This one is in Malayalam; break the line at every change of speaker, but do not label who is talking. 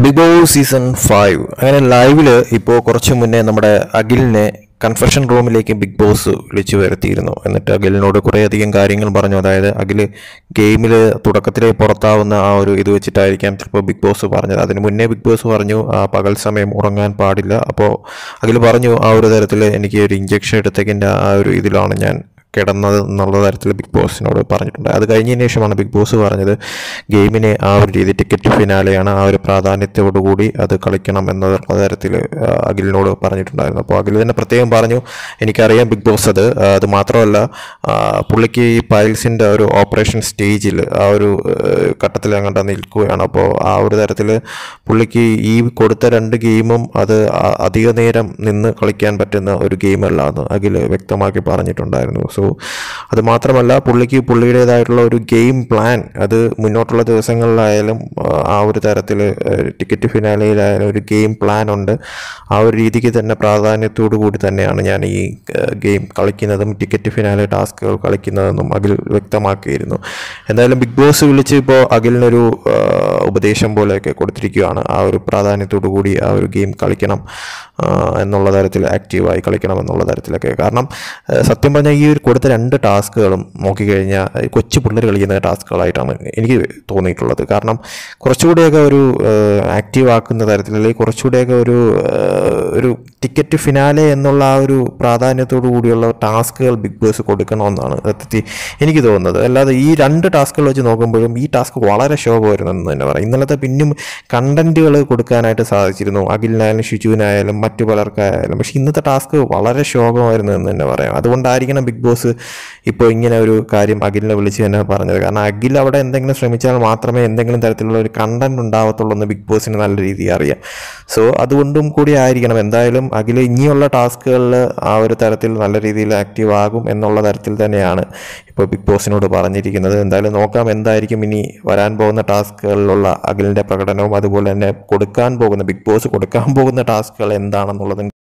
ബിഗ് ബോസ് സീസൺ ഫൈവ് അങ്ങനെ ലൈവിൽ ഇപ്പോൾ കുറച്ച് മുന്നേ നമ്മുടെ അഖിലിനെ കൺഫെഷൻ റൂമിലേക്ക് ബിഗ് ബോസ് വിളിച്ചു വരുത്തിയിരുന്നു എന്നിട്ട് അഖിലിനോട് കുറേയധികം കാര്യങ്ങൾ പറഞ്ഞു അതായത് അഖിൽ ഗെയിമിൽ തുടക്കത്തിലെ പുറത്താവുന്ന ആ ഒരു ഇത് വെച്ചിട്ടായിരിക്കാം ചിലപ്പോൾ ബിഗ് ബോസ് പറഞ്ഞത് അതിന് മുന്നേ ബിഗ് ബോസ് പറഞ്ഞു ആ പകൽ സമയം ഉറങ്ങാൻ പാടില്ല അപ്പോൾ അഖിൽ പറഞ്ഞു ആ ഒരു തരത്തിൽ എനിക്ക് ഒരു ഇഞ്ചക്ഷൻ എടുത്തതിൻ്റെ ആ ഒരു ഇതിലാണ് ഞാൻ കിടന്നത് എന്നുള്ള തരത്തിൽ ബിഗ് ബോസിനോട് പറഞ്ഞിട്ടുണ്ട് അത് കഴിഞ്ഞതിന് ശേഷമാണ് ബിഗ് ബോസ് പറഞ്ഞത് ഗെയിമിനെ ആ ഒരു രീതി ടിക്കറ്റ് ഫിനാലെയാണ് ആ ഒരു പ്രാധാന്യത്തോടു കൂടി അത് കളിക്കണം എന്നുള്ള തരത്തിൽ ആ, അഖിലിനോട് പറഞ്ഞിട്ടുണ്ടായിരുന്നു അപ്പോൾ അഖിൽ തന്നെ പ്രത്യേകം പറഞ്ഞു എനിക്കറിയാം ബിഗ് ബോസ് അത് ആ, അത് മാത്രമല്ല ആ, പുള്ളിക്ക് ഈ പൈൽസിൻ്റെ ഒരു ഓപ്പറേഷൻ സ്റ്റേജിൽ ആ ഒരു ഘട്ടത്തിൽ അങ്ങോട്ട് നിൽക്കുകയാണ് അപ്പോൾ ആ ഒരു തരത്തിൽ പുള്ളിക്ക് ഈ കൊടുത്ത രണ്ട് ഗെയിമും അത് ആ- അധിക നേരം നിന്ന് കളിക്കാൻ പറ്റുന്ന ഒരു ഗെയിമല്ല എന്ന് അഖിൽ വ്യക്തമാക്കി പറഞ്ഞിട്ടുണ്ടായിരുന്നു സോ അത് മാത്രമല്ല പുള്ളിക്ക് പുള്ളിയുടേതായിട്ടുള്ള ഒരു ഗെയിം പ്ലാൻ അത് മുന്നോട്ടുള്ള ദിവസങ്ങളിലായാലും ആ, ആ ഒരു തരത്തിൽ ടിക്കറ്റ് ഫിനാലയിലായാലും ഒരു ഗെയിം പ്ലാൻ ഉണ്ട് ആ ഒരു രീതിക്ക് തന്നെ പ്രാധാന്യത്തോടു കൂടി തന്നെയാണ് ഞാൻ ഈ ഗെയിം കളിക്കുന്നതും ടിക്കറ്റ് ഫിനാലെ ടാസ്കുകൾ കളിക്കുന്നതെന്നും അഖിൽ വ്യക്തമാക്കിയിരുന്നു എന്തായാലും ബിഗ് ബോസ് വിളിച്ച് ഇപ്പോൾ അഖിലിനൊരു ആ, ഉപദേശം പോലെയൊക്കെ കൊടുത്തിരിക്കുകയാണ് ആ ഒരു പ്രാധാന്യത്തോടു കൂടി ആ ഒരു ഗെയിം കളിക്കണം ആ, എന്നുള്ള തരത്തിൽ ആക്റ്റീവായി കളിക്കണം എന്നുള്ള തരത്തിലൊക്കെ കാരണം ആ, സത്യം പറഞ്ഞാൽ ഈ ഒരു കൊടുത്ത രണ്ട് ടാസ്കുകളും നോക്കിക്കഴിഞ്ഞാൽ ഈ കൊച്ചു പിള്ളേർ കളിക്കുന്ന ടാസ്കുകളായിട്ടാണ് എനിക്ക് തോന്നിയിട്ടുള്ളത് കാരണം കുറച്ചുകൂടിയൊക്കെ ഒരു ആക്റ്റീവ് ആക്കുന്ന തരത്തിൽ അല്ലെങ്കിൽ കുറച്ചുകൂടിയൊക്കെ ഒരു ആ, ഒരു ടിക്കറ്റ് ഫിനാലെ എന്നുള്ള ആ ഒരു പ്രാധാന്യത്തോടു കൂടിയുള്ള ടാസ്കുകൾ ബിഗ് ബോസ് കൊടുക്കണമെന്നാണ് സത്യത്തിൽ എനിക്ക് തോന്നുന്നത് അല്ലാതെ ഈ രണ്ട് ടാസ്കുകൾ വെച്ച് നോക്കുമ്പോഴും ഈ ടാസ്ക് വളരെ ശോഭമായിരുന്നെന്ന് തന്നെ പറയാം ഇന്നലത്തെ പിന്നും കണ്ടന്റുകൾ കൊടുക്കാനായിട്ട് സാധിച്ചിരുന്നു അഖിലിനായാലും ഷിജുവിനായാലും മറ്റു പലർക്കായാലും പക്ഷേ ഇന്നത്തെ ടാസ്ക് വളരെ ശോഭമായിരുന്നു എന്ന് തന്നെ പറയാം അതുകൊണ്ടായിരിക്കണം ബിഗ് ബോസ് ഇപ്പോൾ ഇങ്ങനെ ഒരു കാര്യം അഖിലിനെ വിളിച്ച് തന്നെ പറഞ്ഞത് കാരണം അഖിൽ അവിടെ എന്തെങ്കിലും ശ്രമിച്ചാൽ മാത്രമേ എന്തെങ്കിലും തരത്തിലുള്ള ഒരു കണ്ടന്റ് ഉണ്ടാവത്തുള്ളൂ എന്ന് ബിഗ് ബോസിന് നല്ല രീതിയിൽ അറിയാം സോ അതുകൊണ്ടും കൂടി ആയിരിക്കണം എന്തായാലും അഖിൽ ഇനിയുള്ള ടാസ്കുകളിൽ ആ ഒരു തരത്തിൽ നല്ല രീതിയിൽ ആക്റ്റീവ് ആകും എന്നുള്ള തരത്തിൽ തന്നെയാണ് ഇപ്പോൾ ബിഗ് ബോസിനോട് പറഞ്ഞിരിക്കുന്നത് എന്തായാലും നോക്കാം എന്തായിരിക്കും ഇനി വരാൻ പോകുന്ന ടാസ്കുകളിലുള്ള അഖിലിൻ്റെ പ്രകടനവും അതുപോലെ തന്നെ കൊടുക്കാൻ പോകുന്ന ബിഗ് ബോസ് കൊടുക്കാൻ പോകുന്ന ടാസ്കുകൾ എന്താണെന്നുള്ളതും